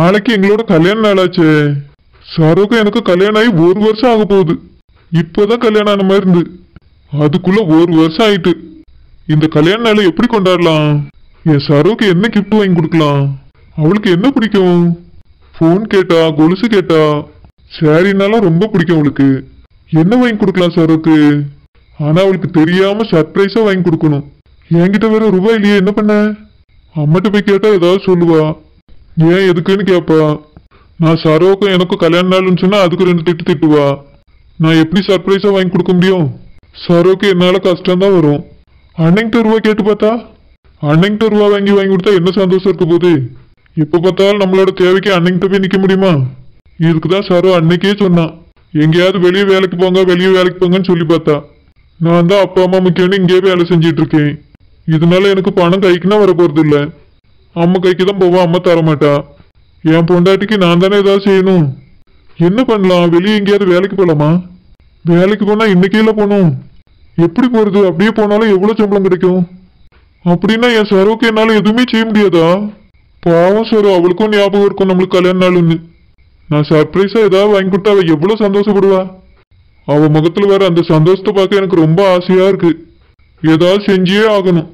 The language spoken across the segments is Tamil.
நாளைக்கு எங்களோட கல்யாண நாளாச்சே சரோக்கு எனக்கு கல்யாணம் ஆகி ஒரு வருஷம் ஆக போகுது இப்போதான் கல்யாணம் ஆன மாதிரி இருந்து அதுக்குள்ள ஒரு வருஷம் ஆயிட்டு இந்த கல்யாண நாளை எப்படி கொண்டாடலாம் என் சரோக்கு என்ன கிஃப்ட் வாங்கி கொடுக்கலாம் அவளுக்கு என்ன பிடிக்கும் ஃபோன் கேட்டா கொலுசு கேட்டா சாரினாலும் ரொம்ப பிடிக்கும் அவளுக்கு என்ன வாங்கி கொடுக்கலாம் சரோக்கு ஆனா அவளுக்கு தெரியாம சர்ப்ரைஸா வாங்கி கொடுக்கணும் என்கிட்ட வேற ரூபாய் இல்லையே என்ன பண்ண அம்மாட்ட போய் கேட்டா ஏதாவது சொல்லுவா ஏன் எதுக்குன்னு கேட்பா நான் சரோக்கும் எனக்கும் கல்யாண நாள்னு சொன்னா அதுக்கு ரெண்டு திட்டு திட்டுவா நான் எப்படி சர்ப்ரைஸா வாங்கி கொடுக்க முடியும் சரோக்கு என்னால கஷ்டம் தான் வரும் அன்னைங்கிட்ட ரூபா கேட்டு பார்த்தா அன்னைங்கிட்ட ரூபா வாங்கி வாங்கி கொடுத்தா என்ன சந்தோஷம் இருக்க போகுது எப்ப பார்த்தாலும் நம்மளோட தேவைக்கு அன்னைங்கிட்ட போய் நிக்க முடியுமா இதுக்கு தான் சரோ அன்னைக்கே சொன்னான் எங்கேயாவது வெளியே வேலைக்கு போங்க வெளியே வேலைக்கு போங்கன்னு சொல்லி பார்த்தா நான் தான் அப்பா அம்மா முக்கியம்னு இங்கேயே வேலை செஞ்சிட்டு இருக்கேன் இதனால எனக்கு பணம் கைக்குன்னா வர போறது இல்ல அம்மா கைக்கு தான் போவா அம்மா தர மாட்டா என் பொண்டாட்டிக்கு நான் தானே ஏதாவது செய்யணும் என்ன பண்ணலாம் வெளியே எங்கேயாவது வேலைக்கு போலாமா வேலைக்கு போனா இன்னைக்கே போகணும் எப்படி போறது அப்படியே போனாலும் எவ்வளவு சம்பளம் கிடைக்கும் அப்படின்னா என் சரோக்கு என்னால எதுவுமே செய்ய முடியாதா பாவம் சரோ அவளுக்கும் ஞாபகம் இருக்கும் நம்மளுக்கு கல்யாண நாள்னு நான் சர்ப்ரைஸா ஏதாவது வாங்கி கொடுத்தா அவ எவ்வளவு சந்தோஷப்படுவா அவ முகத்துல வேற அந்த சந்தோஷத்தை பார்க்க எனக்கு ரொம்ப ஆசையா இருக்கு ஏதாவது செஞ்சே ஆகணும்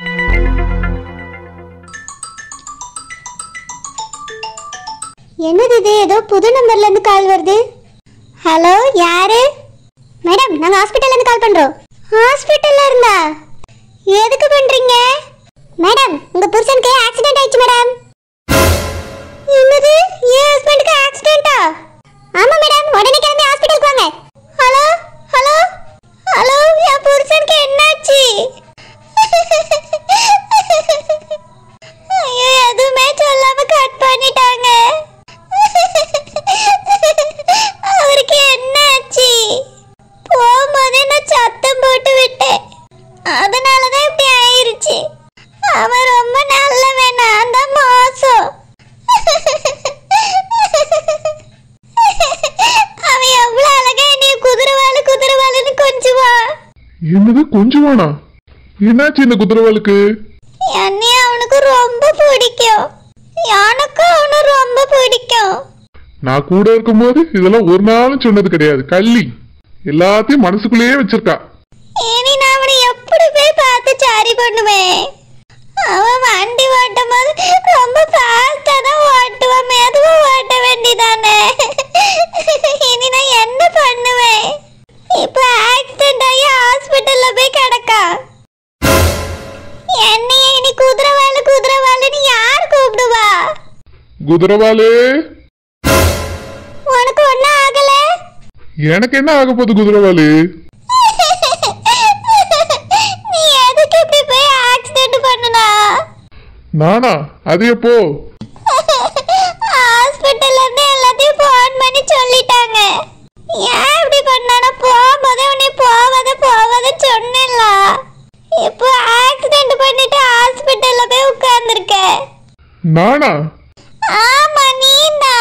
என்னது இது ஏதோ புது நம்பர்ல இருந்து கால் வருது ஹலோ யாரு மேடம் நாங்க ஹாஸ்பிட்டல்ல இருந்து கால் பண்றோம் ஹாஸ்பிட்டல்ல இருந்தா எதுக்கு பண்றீங்க மேடம் உங்க புருஷனுக்கு ஆக்சிடென்ட் ஆயிடுச்சு மேடம் என்னது என் ஹஸ்பண்டுக்கு ஆக்சிடென்ட்டா ஆமா மேடம் உடனே கிளம்பி ஹாஸ்பிட்டலுக்கு வாங்க ஹலோ ஹலோ ஹலோ என் புருஷனுக்கு என்னாச்சு ஐயோ எதுவுமே சொல்லாம கட் பண்ணிட்டாங்க அவருக்கு என்னாச்சு போகும்போதே நான் சத்தம் போட்டு விட்டேன் அதனாலதான் இப்படி ஆயிருச்சு அவன் ரொம்ப நல்லவன் நான் தான் மோசம் அவன் எவ்வளவு அழகா என்னைய குதிரவாளு குதிரவாளுன்னு கொஞ்சுவான் என்னது கொஞ்சமானா என்னாச்சு இந்த குதிரவாளுக்கு என்னைய அவனுக்கு ரொம்ப பிடிக்கும் எனக்கும் அவனு ரொம்ப பிடிக்கும் நான் கூட இருக்கும்போது இதெல்லாம் ஒரு நாளும் சொன்னது கிடையாது கள்ளி எல்லாத்தையும் மனசுக்குள்ளேயே வச்சிருக்கா இனி நான் அவனை எப்படி போய் பார்த்து சாரி பண்ணுவேன் அவன் வண்டி ஓட்டும் போது ரொம்ப ஃபாஸ்டா தான் ஓட்டுவான் மெதுவா ஓட்ட வேண்டியதானே இனி நான் என்ன பண்ணுவேன் இப்போ ஆக்சிடென்ட் ஆகி ஹாஸ்பிட்டல்ல போய் கிடக்கா என்னைய இனி குதிரவாளு குதிரவாளுன்னு யார் கூப்பிடுவா குதிரவாளு உனக்கு ஒன்றும் ஆகல எனக்கு என்ன ஆக போகுது குதிரவாளு நீ எதுக்கு இப்படி போய் ஆக்சிடென்ட் பண்ணுனா நானா அது எப்போ ஹாஸ்பிட்டல்ல இருந்து எல்லாத்தையும் ஃபோன் பண்ணி சொல்லிட்டாங்க ஏன் இப்படி பண்ணானா போகும்போதே உன்னை போவாத போவாத சொன்னேன்ல இப்போ ஆக்சிடென்ட் பண்ணிட்டு ஹாஸ்பிட்டல்ல போய் உட்கார்ந்துருக்க நானா ஆமா நீனா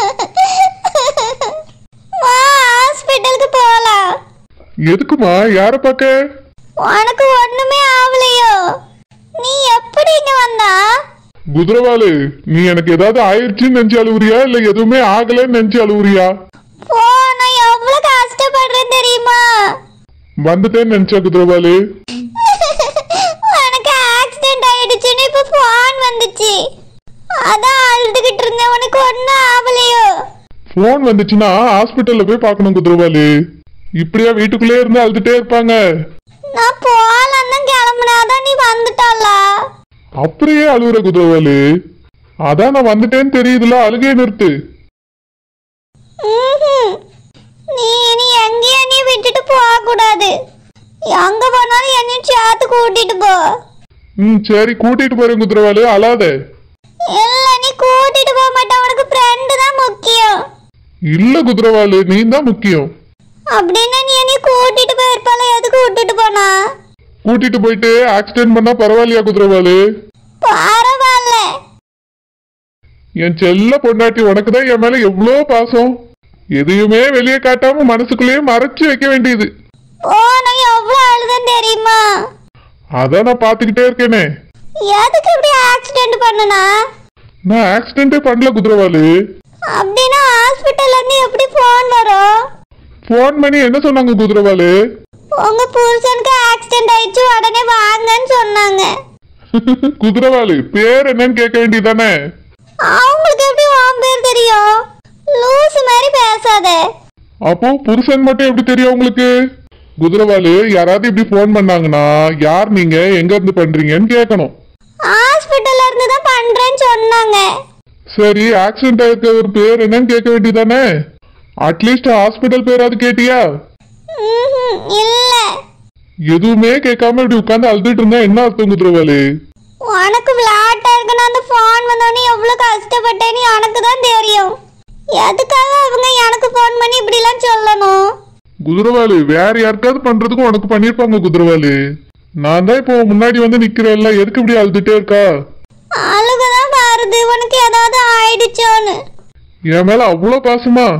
வா ஹாஸ்பிட்டலுக்கு போலாம் எதுக்குமா யார பார்க்க உனக்கு ஒண்ணுமே ஆவலையோ நீ எப்படி இங்க வந்தா குதிரவாளு நீ எனக்கு ஏதாவது ஆயிடுச்சுன்னு நினைச்சு அழுவுறியா இல்ல எதுவுமே ஆகலைன்னு நினைச்சு அழுவுறியா போ நான் எவ்வளவு கஷ்டப்படுறேன் தெரியுமா வந்துட்டேன்னு நினைச்சா குதிரவாளு உனக்கு ஆக்சிடென்ட் ஆயிடுச்சுன்னு இப்ப போன் வந்துச்சு அதான் அழுதுகிட்டு இருந்தேன் உனக்கு ஒன்னும் ஆவலையோ போன் வந்துச்சுன்னா ஹாஸ்பிட்டல்ல போய் பார்க்கணும் குதிரவாளு இப்படியா வீட்டுக்குள்ளே இருந்து அழுதுட்டே இருப்பாங்க நான் போலாம் தான் கிளம்புனாதான் நீ வந்துட்டாளா அப்படியே அழுகுற குதிரவாளு அதான் நான் வந்துட்டேன்னு தெரியுதுல அழுகையை நிறுத்து ம்ஹும். நீ இனி எங்கேயும் நீ விட்டுட்டு போக கூடாது எங்க போனாலும் என்னையும் சேர்த்து கூட்டிட்டு போ ம் சரி கூட்டிட்டு போறேன் குதிரவாளு அழாத இல்ல நீ கூட்டிட்டு போக மாட்டேன் உனக்கு ஃப்ரெண்டு தான் முக்கியம் இல்ல குதிரவாளு நீ தான் முக்கியம் அப்படின்னா நீ என்னை கூட்டிட்டு போயிருப்பால எதுக்கு விட்டுட்டு போனா கூட்டிட்டு போயிட்டு ஆக்சிடென்ட் பண்ணா பரவாயில்லையா குதிரவாளு பரவாயில்ல என் செல்ல பொண்டாட்டி உனக்கு தான் என் மேல எவ்வளோ பாசம் எதையுமே வெளியே காட்டாம மனசுக்குள்ளேயே மறைச்சு வைக்க வேண்டியது ஓ நான் எவ்வளவு அழுதேன் தெரியுமா அதான் நான் பாத்துக்கிட்டே இருக்கேனே எதுக்கு இப்படி ஆக்சிடென்ட் பண்ணனா நான் ஆக்சிடென்ட்டே பண்ணல குதிரவாளு அப்படின்னா ஹாஸ்பிட்டல்ல இருந்து எப்படி ஃபோன் வரும் ஃபோன் பண்ணி என்ன சொன்னாங்க குதிரவாளு உங்க புருஷனுக்கு ஆக்சிடென்ட் ஆயிடுச்சு உடனே வாங்கன்னு சொன்னாங்க குதிரவாளு பேர் என்னன்னு கேட்க வேண்டியதானே அவங்களுக்கு எப்படி உன் பேர் தெரியும் லூசு மாதிரி பேசாத அப்போ புருஷன் மட்டும் எப்படி தெரியும் உங்களுக்கு குதிரவாளு யாராவது இப்படி ஃபோன் பண்ணாங்கன்னா யார் நீங்க எங்க இருந்து பண்றீங்கன்னு கேட்கணும் ஹாஸ்பிட்டல்ல இருந்து தான் பண்றேன்னு சொன்னாங்க சரி ஆக்சிடென்ட் ஆயிருக்க ஒரு பேர் என்னன்னு கேட்க வேண்டியதானே அட்லீஸ்ட் ஹாஸ்பிட்டல் பேராவது கேட்டியா ம்ஹும், இல்ல எதுவுமே கேட்காம இப்படி உட்கார்ந்து அழுதுட்டு இருந்தா என்ன அர்த்தம் குதிரவாளு உனக்கு விளையாட்டா இருக்குன்னு அந்த ஃபோன் வந்தோடனே எவ்வளவு கஷ்டப்பட்டேன்னு எனக்கு தான் தெரியும் எதுக்காக அவங்க எனக்கு ஃபோன் பண்ணி இப்படிலாம் சொல்லணும் குதிரவாளு வேற யாருக்காவது பண்றதுக்கும் உனக்கு பண்ணிருப்பாங்க குதிரவாளு நான் தான் இப்போ முன்னாடி வந்து நிக்கிறேன்ல எதுக்கு இப்படி அழுதுட்டே இருக்கா அழுகதான் வருது உனக்கு ஏதாவது ஆயிடுச்சோன்னு என் மேல அவ்வளோ பாசமா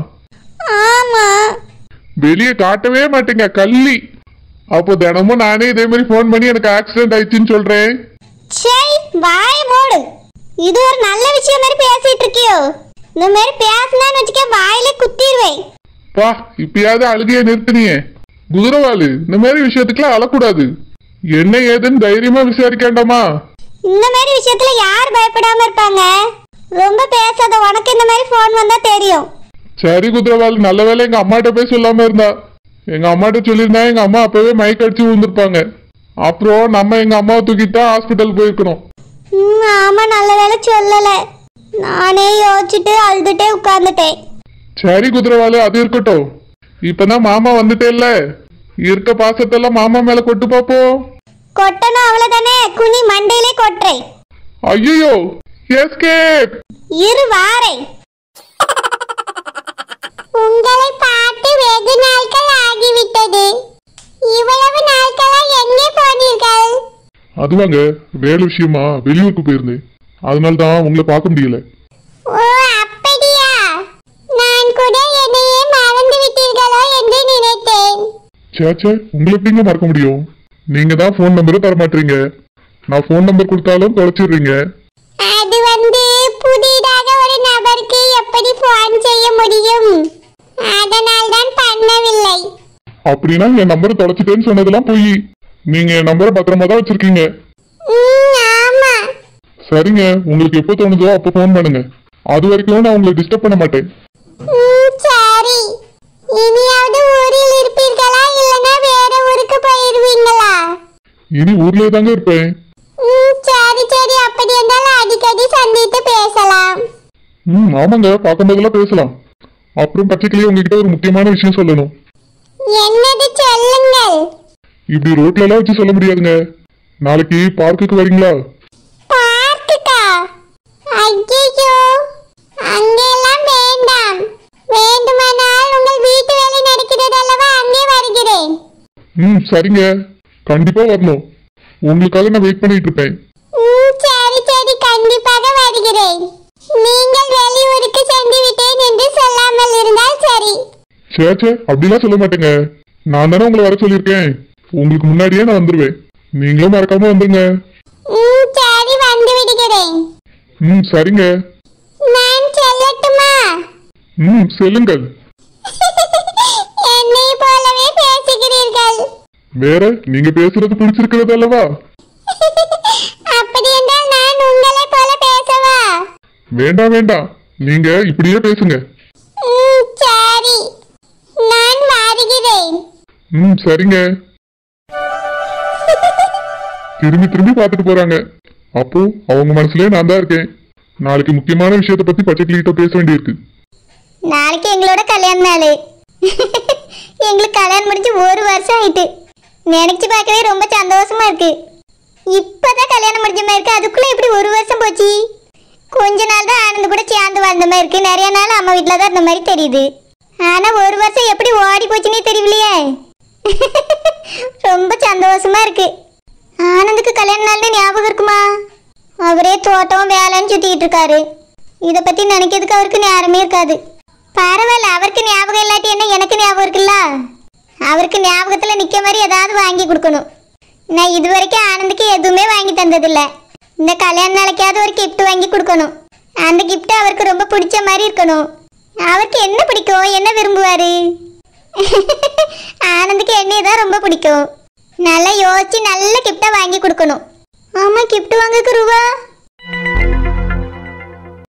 ஆமா வெளியே காட்டவே மாட்டேங்க கள்ளி அப்போ தினமும் நானே இதே மாதிரி ஃபோன் பண்ணி எனக்கு ஆக்சிடென்ட் ஆயிடுச்சுன்னு சொல்றேன் சை வாய் மூடு இது ஒரு நல்ல விஷயம் மாதிரி பேசிட்டு இருக்கியோ இந்த மாதிரி பேசினான்னு வச்சுக்க வாயிலே குத்திடுவேன் பா இப்பயாவது அழுகைய நிறுத்தினியே குதிரவாளு இந்த மாதிரி விஷயத்துக்குலாம் அழக்கூடாது என்ன ஏதுன்னு தைரியமா விசாரிக்காண்டாமா இந்த மாதிரி விஷயத்துல யார் பயப்படாம இருப்பாங்க ரொம்ப பேசாத உனக்கு இந்த மாதிரி ஃபோன் வந்தா தெரியும் சரி குதிரவாள் நல்ல வேளை எங்க அம்மாட்ட போய் சொல்லாம இருந்தா எங்க அம்மாட்ட சொல்லியிருந்தா எங்க அம்மா அப்பவே மயக்க அடிச்சு விழுந்திருப்பாங்க அப்புறம் நம்ம எங்க அம்மாவை தூக்கிட்டு தான் ஹாஸ்பிட்டல் போயிருக்கணும் ம், ஆமா நல்ல வேளை சொல்லல நானே யோசிச்சுட்டு அழுதுட்டே உட்கார்ந்துட்டேன் சரி குதிரவாளு அது இருக்கட்டும் இப்பதான் மாமா வந்துட்டேல்ல இருக்க பாசத்தெல்லாம் மாமா மேல கொட்டு பாப்போம் கொட்டணும் அவ்வளவுதானே குனி மண்டையிலே கொட்டுறேன் ஐயோ எஸ்கேப் இரு வாரேன் உங்களை பார்த்து வெகு நாட்கள் ஆகிவிட்டது இவ்வளவு நாட்களா எங்கே போனீர்கள் அதுவாங்க வேலை விஷயமா வெளியூருக்கு போயிருந்தேன் அதனால தான் உங்களை பார்க்க முடியல ஓ அப்படியா நான் கூட என்னையே மறந்து விட்டீர்களோ என்று நினைத்தேன் சேச்சே உங்களை எப்படிங்க மறக்க முடியும் நீங்க தான் ஃபோன் நம்பரை தர மாட்டீங்க நான் ஃபோன் நம்பர் கொடுத்தாலும் தொலைச்சிடுறீங்க அது வந்து புதிதாக ஒரு நபருக்கு எப்படி போன் செய்ய முடியும் அதனால் தான் பண்ணவில்லை அப்படின்னா என் நம்பரை தொலைச்சிட்டேன்னு சொன்னதெல்லாம் பொய் நீங்க என் நம்பரை பத்திரமா தான் வச்சிருக்கீங்க ம், ஆமா சரிங்க உங்களுக்கு எப்போ தோணுதோ அப்போ ஃபோன் பண்ணுங்க அது வரைக்கும் நான் உங்களை டிஸ்டர்ப் பண்ண மாட்டேன் ம், சரி இனியாவது ஊரில் இருப்பீர்களா இல்லனா வேற ஊருக்கு போயிருவீங்களா இனி ஊர்லயே தாங்க இருப்பேன் ம், சரி சரி அப்படி இருந்தாலும் அடிக்கடி சந்தித்து பேசலாம் ம் ஆமாங்க பார்க்கும்போதெல்லாம் பேசலாம் அப்புறம் பச்சைக்கிளியே உங்ககிட்ட ஒரு முக்கியமான விஷயம் சொல்லணும் என்னது சொல்லுங்கள் இப்படி ரோட்ல எல்லாம் வச்சு சொல்ல முடியாதுங்க நாளைக்கு பார்க்குக்கு வரீங்களா பார்க்குக்கா ஐயோ அங்கெல்லாம் வேண்டாம் வேண்டுமானால் உங்கள் வீட்டு வேலை நடக்கிறது அல்லவா அங்கே வருகிறேன் ம் சரிங்க கண்டிப்பா வரணும் உங்களுக்காக நான் வெயிட் பண்ணிட்டு இருப்பேன் ம், சரி சரி கண்டிப்பாக வருகிறேன் நீங்கள் வெளியூருக்கு சென்று விட்டேன் என்று சொல்லாமல் இருந்தால் சரி சேச்சே அப்படிலாம் சொல்ல மாட்டேங்க நான் தானே உங்களை வர சொல்லியிருக்கேன் உங்களுக்கு முன்னாடியே நான் வந்துருவேன் நீங்களும் மறக்காம வந்துருங்க ம், சரி வந்து விடுகிறேன் ம் சரிங்க நான் செல்லட்டுமா ம் செல்லுங்கள் என்னை போலவே பேசுகிறீர்கள் வேற நீங்க பேசுறது பிடிச்சிருக்கிறது அல்லவா அப்படி என்றால் நான் உங்களை போல பேசவா வேண்டாம் வேண்டாம் நீங்க இப்படியே பேசுங்க ம், சரி நான் வருகிறேன் ம் சரிங்க திரும்பி திரும்பி பார்த்துட்டு போறாங்க அப்போ அவங்க மனசுலயே நான் தான் இருக்கேன் நாளைக்கு முக்கியமான விஷயத்தை பத்தி பச்சைக்கிளிகிட்ட பேச வேண்டியிருக்கு நாளைக்கு எங்களோட கல்யாண நாள் எங்களுக்கு கல்யாணம் முடிஞ்சு ஒரு வருஷம் ஆயிட்டு நினைச்சு பார்க்கவே ரொம்ப சந்தோஷமா இருக்கு இப்பதான் கல்யாணம் முடிஞ்ச மாதிரி இருக்கு அதுக்குள்ள எப்படி ஒரு வருஷம் போச்சு கொஞ்ச நாள் தான் ஆனந்த் கூட சேர்ந்து வாழ்ந்த மாதிரி இருக்கு நிறைய நாள் அம்மா வீட்டில் தான் இருந்த மாதிரி தெரியுது ஆனா ஒரு வருஷம் எப்படி ஓடி போச்சுன்னே தெரியலையே ரொம்ப சந்தோஷமா இருக்கு ஆனந்துக்கு கல்யாண நாள்னு ஞாபகம் இருக்குமா அவரே தோட்டம் வேலைன்னு சுத்திக்கிட்டு இருக்காரு இதை பத்தி நினைக்கிறதுக்கு அவருக்கு நேரமே இருக்காது பரவாயில்ல அவருக்கு ஞாபகம் இல்லாட்டி என்ன எனக்கு ஞாபகம் இருக்குல்ல அவருக்கு ஞாபகத்துல நிக்க மாதிரி ஏதாவது வாங்கி கொடுக்கணும் நான் இது வரைக்கும் ஆனந்துக்கு எதுவுமே வாங்கி தந்ததில்ல இந்த கல்யாண நாளைக்காவது ஒரு gift வாங்கி கொடுக்கணும் அந்த gift அவருக்கு ரொம்ப பிடிச்ச மாதிரி இருக்கணும் அவருக்கு என்ன பிடிக்கும் என்ன விரும்புவாரு ஆனந்துக்கு என்னைய தான் ரொம்ப பிடிக்கும் நல்லா யோசிச்சு நல்ல கிஃப்டா வாங்கி கொடுக்கணும் ஆமா கிஃப்ட் வாங்கக்கு ரூபா